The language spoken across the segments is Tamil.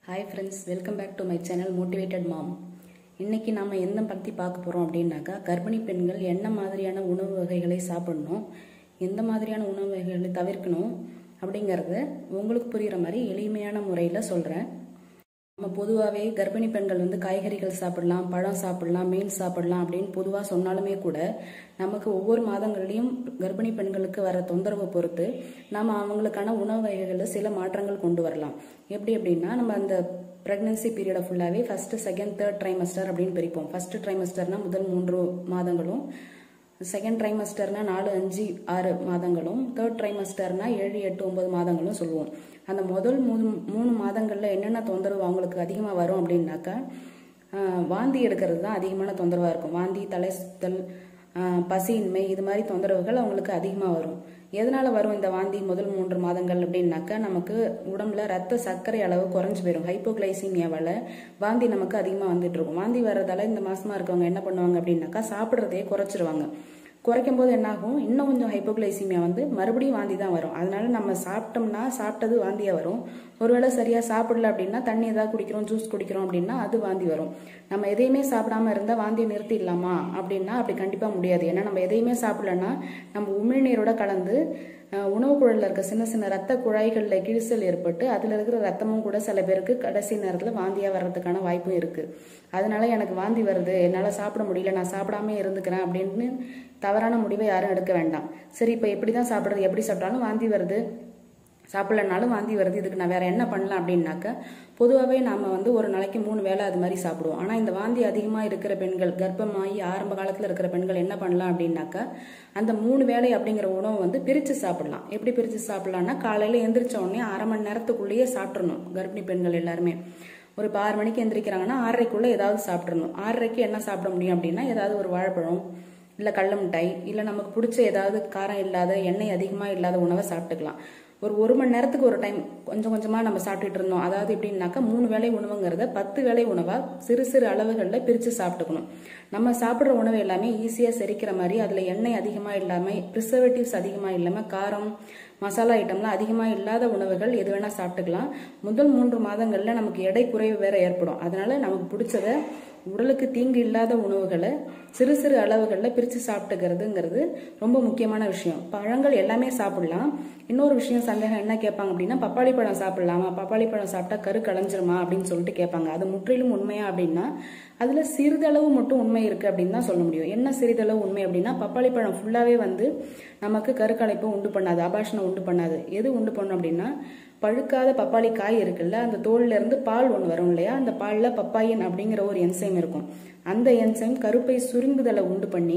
hi friends welcome back to my channel motivated mom இன்னைக்கு நாம என்ன பற்றி பார்க்க போகிறோம் அப்படின்னாக்கா கர்ப்பிணி பெண்கள் என்ன மாதிரியான உணவு வகைகளை சாப்பிடணும் எந்த மாதிரியான உணவு வகைகளை தவிர்க்கணும் அப்படிங்கிறத உங்களுக்கு புரிகிற மாதிரி எளிமையான முறையில் சொல்கிறேன் நம்ம பொதுவாகவே கர்ப்பிணி பெண்கள் வந்து காய்கறிகள் சாப்பிடலாம் பழம் சாப்பிடலாம் மீன் சாப்பிடலாம் அப்படின்னு பொதுவாக சொன்னாலுமே கூட நமக்கு ஒவ்வொரு மாதங்கள்லையும் கர்ப்பிணி பெண்களுக்கு வர தொந்தரவை பொறுத்து நம்ம அவங்களுக்கான உணவு வகைகளில் சில மாற்றங்கள் கொண்டு வரலாம் எப்படி அப்படின்னா நம்ம அந்த ப்ரெக்னன்சி பீரியடை ஃபுல்லாகவே ஃபஸ்ட்டு செகண்ட் தேர்ட் ட்ரைமஸ்டர் அப்படின்னு பிரிப்போம் ஃபஸ்ட்டு ட்ரைமஸ்டர்னா முதல் மூன்று மாதங்களும் செகண்ட் ட்ரைமஸ்டர்னா நாலு அஞ்சு ஆறு மாதங்களும் தேர்ட் ட்ரைமஸ்டர்னா ஏழு எட்டு ஒன்பது மாதங்களும் சொல்லுவோம் அந்த முதல் மூணு மூணு மாதங்களில் என்னென்ன தொந்தரவு அவங்களுக்கு அதிகமாக வரும் அப்படின்னாக்கா ஆஹ், வாந்தி எடுக்கிறது தான் அதிகமான தொந்தரவாக இருக்கும் வாந்தி தலை சுத்தல் ஆஹ், பசியின்மை இது மாதிரி தொந்தரவுகள் அவங்களுக்கு அதிகமாக வரும் எதனால வரும் இந்த வாந்தி முதல் மூன்று மாதங்கள் அப்படின்னாக்கா நமக்கு உடம்புல ரத்த சர்க்கரை அளவு குறைஞ்சு போயிடும் ஹைப்போகிளைசீமியாவால் வாந்தி நமக்கு அதிகமாக வந்துட்டு இருக்கும் வாந்தி வர்றதால இந்த மாசமா இருக்கவங்க என்ன பண்ணுவாங்க அப்படின்னாக்கா சாப்பிட்றதையே குறைச்சிருவாங்க குறைக்கும் போது என்னாகும் இன்னும் கொஞ்சம் ஹைப்போகிளைசீமியா வந்து மறுபடியும் வாந்தி தான் வரும் அதனால நம்ம சாப்பிட்டோம்னா சாப்பிட்டது வாந்தியாக வரும் ஒருவேளை சரியாக சாப்பிடல அப்படின்னா தண்ணி ஏதாவது குடிக்கிறோம் ஜூஸ் குடிக்கிறோம் அப்படின்னா அது வாந்தி வரும் நம்ம எதையுமே சாப்பிடாம இருந்தால் வாந்தியை நிறுத்திடலாமா அப்படின்னா அப்படி கண்டிப்பாக முடியாது ஏன்னா நம்ம எதையுமே சாப்பிடலன்னா நம்ம உமிழ்நீரோட கலந்து அஹ், உணவு குழல்ல இருக்க சின்ன சின்ன ரத்த குழாய்களில் கிழிசல் ஏற்பட்டு அதில் இருக்கிற ரத்தமும் கூட சில பேருக்கு கடைசி நேரத்தில் வாந்தியாக வர்றதுக்கான வாய்ப்பும் இருக்கு அதனால எனக்கு வாந்தி வருது என்னால் சாப்பிட முடியல நான் சாப்பிடாம இருந்துக்கிறேன் அப்படின்னு தவறான முடிவை யாரும் எடுக்க வேண்டாம் சரி இப்போ எப்படி தான் சாப்பிட்றது எப்படி சாப்பிட்டாலும் வாந்தி வருது சாப்பிடலனாலும் வாந்தி வருது இதுக்கு நான் வேற என்ன பண்ணலாம் அப்படின்னாக்க பொதுவாகவே நாம வந்து ஒரு நாளைக்கு மூணு வேளை அது மாதிரி சாப்பிடுவோம் ஆனால் இந்த வாந்தி அதிகமாக இருக்கிற பெண்கள் கர்ப்பமாகி ஆரம்ப காலத்தில் இருக்கிற பெண்கள் என்ன பண்ணலாம் அப்படின்னாக்கா அந்த மூணு வேளை அப்படிங்கிற உணவு வந்து பிரித்து சாப்பிடலாம் எப்படி பிரித்து சாப்பிடலாம்னா காலையில் எந்திரிச்ச உடனே அரை மணி நேரத்துக்குள்ளேயே சாப்பிட்றணும் கர்ப்பிணி பெண்கள் எல்லாருமே ஒரு இப்போ ஆறு மணிக்கு எந்திரிக்கிறாங்கன்னா ஆறரைக்குள்ளே ஏதாவது சாப்பிட்றணும் ஆறரைக்கு என்ன சாப்பிட முடியும் அப்படின்னா ஏதாவது ஒரு வாழைப்பழம் இல்லை கடல மிட்டாய் இல்லை நமக்கு பிடிச்ச ஏதாவது காரம் இல்லாத எண்ணெய் அதிகமாக இல்லாத உணவை சாப்பிட்டுக்கலாம் ஒரு ஒரு மணி நேரத்துக்கு ஒரு டைம் கொஞ்சம் கொஞ்சமாக நம்ம சாப்பிட்டுட்டு இருந்தோம் அதாவது எப்படின்னாக்கா மூணு வேளை உணவுங்கிறத பத்து வேளை உணவாக சிறு சிறு அளவுகளில் பிரித்து சாப்பிட்டுக்கணும் நம்ம சாப்பிட்ற உணவு எல்லாமே ஈஸியாக செரிக்கிற மாதிரி அதில் எண்ணெய் அதிகமாக இல்லாமல் ப்ரிசர்வேட்டிவ்ஸ் அதிகமாக இல்லாமல் காரம் மசாலா ஐட்டம்லாம் அதிகமாக இல்லாத உணவுகள் எது வேணால் சாப்பிட்டுக்கலாம் முதல் மூன்று மாதங்களில் நமக்கு எடை குறைவு வேற ஏற்படும் அதனால நமக்கு பிடிச்சத உடலுக்கு தீங்கு இல்லாத உணவுகளை சிறு சிறு அளவுகளில் பிரித்து சாப்பிட்டுக்கிறதுங்கிறது ரொம்ப முக்கியமான விஷயம் பழங்கள் எல்லாமே சாப்பிடலாம் இன்னொரு விஷயம் சந்தேகம் என்ன கேட்பாங்க அப்படின்னா பப்பாளி பழம் சாப்பிடலாமா பப்பாளி பழம் சாப்பிட்டா கரு கலைஞ்சிருமா அப்படின்னு சொல்லிட்டு கேட்பாங்க அது முற்றிலும் உண்மையா அப்படின்னா அதுல சிறிதளவு மட்டும் உண்மை இருக்கு அப்படின்னு தான் சொல்ல முடியும் என்ன சிறிதளவு உண்மை அப்படின்னா பப்பாளி பழம் ஃபுல்லாவே வந்து நமக்கு கருக்கலைப்பு உண்டு பண்ணாது அபாஷனை உண்டு பண்ணாது எது உண்டு பண்ணும் அப்படின்னா பழுக்காத பப்பாளி காய் இருக்குல்ல அந்த தோல்ல இருந்து பால் ஒன்று வரும் இல்லையா அந்த பால்ல பப்பாயின் அப்படிங்கிற ஒரு என்சைம் இருக்கும் அந்த என்சைம் கருப்பை சுருங்குதலை உண்டு பண்ணி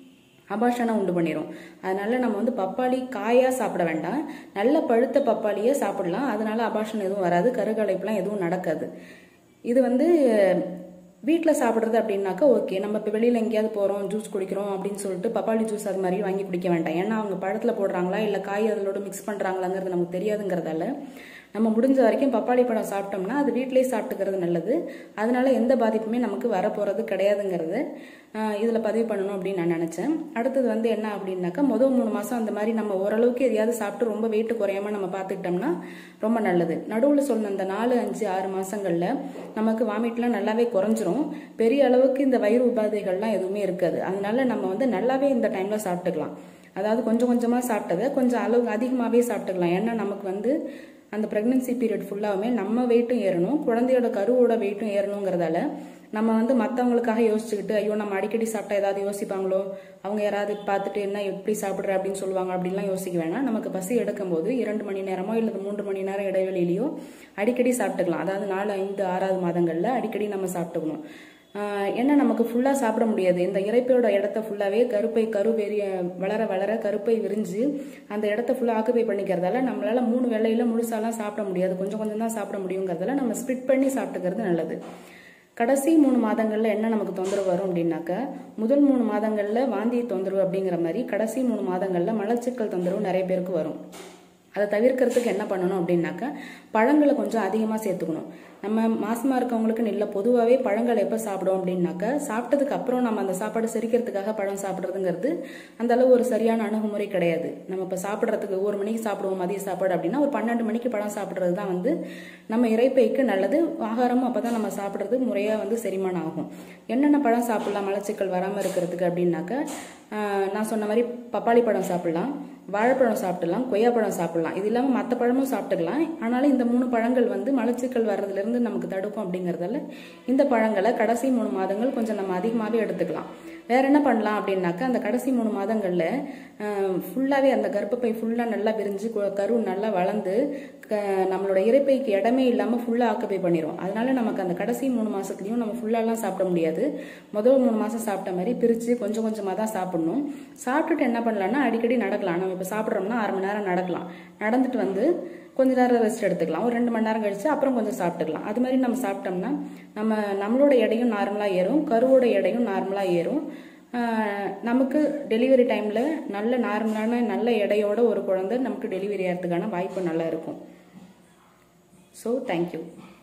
அபாஷனை உண்டு பண்ணிடும் அதனால நம்ம வந்து பப்பாளி காயா சாப்பிட வேண்டாம் நல்ல பழுத்த பப்பாளியே சாப்பிடலாம் அதனால அபாஷன் எதுவும் வராது கருகலைப்புலாம் எதுவும் நடக்காது இது வந்து வீட்டில் சாப்பிட்றது அப்படின்னாக்கா ஓகே நம்ம இப்போ வெளியில் எங்கேயாவது போகிறோம் ஜூஸ் குடிக்கிறோம் அப்படின்னு சொல்லிட்டு பப்பாளி ஜூஸ் அது மாதிரி வாங்கி குடிக்க வேண்டாம் ஏன்னா அவங்க பழத்தில் போடுறாங்களா இல்லை காய் அதோட மிக்ஸ் பண்ணுறாங்களாங்கிறது நமக்கு தெரியாதுங்கிறதால நம்ம முடிஞ்ச வரைக்கும் பப்பாளி பழம் சாப்பிட்டோம்னா அது வீட்டிலேயே சாப்பிட்டுக்கிறது நல்லது அதனால எந்த பாதிப்புமே நமக்கு வரப்போகிறது கிடையாதுங்கிறது இதில் பதிவு பண்ணணும் அப்படின்னு நான் நினச்சேன் அடுத்தது வந்து என்ன அப்படின்னாக்கா முதல் மூணு மாதம் அந்த மாதிரி நம்ம ஓரளவுக்கு எதையாவது சாப்பிட்டு ரொம்ப வெயிட் குறையாம நம்ம பார்த்துக்கிட்டோம்னா ரொம்ப நல்லது நடுவில் சொன்ன அந்த நாலு அஞ்சு ஆறு மாதங்களில் நமக்கு வாமிட்லாம் நல்லாவே குறைஞ்சிரும் பெரிய அளவுக்கு இந்த வயிறு உபாதைகள்லாம் எதுவுமே இருக்காது அதனால நம்ம வந்து நல்லாவே இந்த டைமில் சாப்பிட்டுக்கலாம் அதாவது கொஞ்சம் கொஞ்சமாக சாப்பிட்டதை கொஞ்சம் அளவு அதிகமாகவே சாப்பிட்டுக்கலாம் ஏன்னா நமக்கு வந்து அந்த ப்ரெக்னன்சி பீரியட் ஃபுல்லாகவே நம்ம வெயிட்டும் ஏறணும் குழந்தையோட கருவோட வெயிட்டும் ஏறணுங்கிறதால நம்ம வந்து மற்றவங்களுக்காக யோசிச்சுக்கிட்டு ஐயோ நம்ம அடிக்கடி சாப்பிட்டா ஏதாவது யோசிப்பாங்களோ அவங்க யாராவது பார்த்துட்டு என்ன எப்படி சாப்பிட்ற அப்படின்னு சொல்லுவாங்க அப்படின்லாம் யோசிக்க வேணாம் நமக்கு பசி எடுக்கும்போது இரண்டு மணி நேரமோ இல்லை மூன்று மணி நேரம் இடைவெளியிலையோ அடிக்கடி சாப்பிட்டுக்கலாம் அதாவது நாலு ஐந்து ஆறாவது மாதங்களில் அடிக்கடி நம்ம சாப்பிட்டுக்கணும் ஆஹ் என்ன நமக்கு ஃபுல்லாக சாப்பிட முடியாது இந்த இறைப்பையோட இடத்த ஃபுல்லாகவே கருப்பை கரு பெரிய வளர வளர கருப்பை விரிஞ்சு அந்த இடத்த ஃபுல்லாக ஆக்குப்பை பண்ணிக்கிறதால நம்மளால மூணு வேளையில முழுசாலாம் சாப்பிட முடியாது கொஞ்சம் கொஞ்சம் தான் சாப்பிட முடியுங்கிறதால நம்ம ஸ்பிட் பண்ணி சாப்பிட்டுக்கிறது நல்லது கடைசி மூணு மாதங்களில் என்ன நமக்கு தொந்தரவு வரும் அப்படின்னாக்கா முதல் மூணு மாதங்களில் வாந்தி தொந்தரவு அப்படிங்கிற மாதிரி கடைசி மூணு மாதங்களில் மலச்சிக்கல் தொந்தரவு நிறைய பேருக்கு வரும் அதை தவிர்க்கிறதுக்கு என்ன பண்ணணும் அப்படின்னாக்கா பழங்களை கொஞ்சம் அதிகமாக சேர்த்துக்கணும் நம்ம மாசமா இருக்கவங்களுக்கு நல்ல பொதுவாகவே பழங்கள் எப்போ சாப்பிடுவோம் அப்படின்னாக்கா சாப்பிட்டதுக்கு அப்புறம் நம்ம அந்த சாப்பாடு செரிக்கிறதுக்காக பழம் சாப்பிட்றதுங்கிறது அந்த அளவு ஒரு சரியான அணுகுமுறை கிடையாது நம்ம இப்போ சாப்பிட்றதுக்கு ஒரு மணிக்கு சாப்பிடுவோம் மதிய சாப்பாடு அப்படின்னா ஒரு பன்னெண்டு மணிக்கு பழம் சாப்பிட்றது தான் வந்து நம்ம இறைப்பைக்கு நல்லது ஆகாரமும் அப்போ தான் நம்ம சாப்பிட்றது முறையாக வந்து செரிமானம் ஆகும் என்னென்ன பழம் சாப்பிடலாம் மலச்சிக்கல் வராமல் இருக்கிறதுக்கு அப்படின்னாக்கா ஆஹ், நான் சொன்ன மாதிரி பப்பாளி பழம் சாப்பிடலாம் வாழைப்பழம் சாப்பிடலாம் கொய்யாப்பழம் சாப்பிடலாம் இது இல்லாமல் மற்ற பழமும் சாப்பிட்டுக்கலாம் ஆனாலும் இந்த மூணு பழங்கள் வந்து மலச்சிக்கல் வர்றதுலேருந்து நமக்கு தடுக்கும் அப்படிங்கறதால இந்த பழங்களை கடைசி மூணு மாதங்கள் கொஞ்சம் நம்ம அதிகமாகவே எடுத்துக்கலாம் வேற என்ன பண்ணலாம் அப்படின்னாக்கா அந்த கடைசி மூணு மாதங்களில் ஃபுல்லாகவே அந்த கர்ப்பப்பை ஃபுல்லாக நல்லா விரிஞ்சு கு- கரு நல்லா வளர்ந்து க- நம்மளோட இறைப்பைக்கு இடமே இல்லாமல் ஃபுல்லாக ஆக்குப்பை பண்ணிடும் அதனால நமக்கு அந்த கடைசி மூணு மாசத்துலயும் நம்ம ஃபுல்லாலாம் சாப்பிட முடியாது முதல் மூணு மாசம் சாப்பிட்ட மாதிரி பிரித்து கொஞ்சம் கொஞ்சமாக தான் சாப்பிடணும் சாப்பிட்டுட்டு என்ன பண்ணலாம்னா அடிக்கடி நடக்கலாம் நம்ம இப்போ சாப்பிட்றோம்னா அரை மணி நேரம் நடக்கலாம் நடந்துட்டு வந்து கொஞ்ச நேரம் ரெஸ்ட் எடுத்துக்கலாம் ஒரு ரெண்டு மணி நேரம் கழிச்சு அப்புறம் கொஞ்சம் சாப்பிட்டுக்கலாம் அது மாதிரி நம்ம சாப்பிட்டோம்னா நம்ம நம்மளோட எடையும் நார்மலாக ஏறும் கருவோட எடையும் நார்மலாக ஏறும் ஆஹ் நமக்கு டெலிவரி டைமில் நல்ல நார்மலான நல்ல எடையோட ஒரு குழந்தை நமக்கு டெலிவரி ஆகிறதுக்கான வாய்ப்பு நல்லா இருக்கும் ஸோ தேங்க்யூ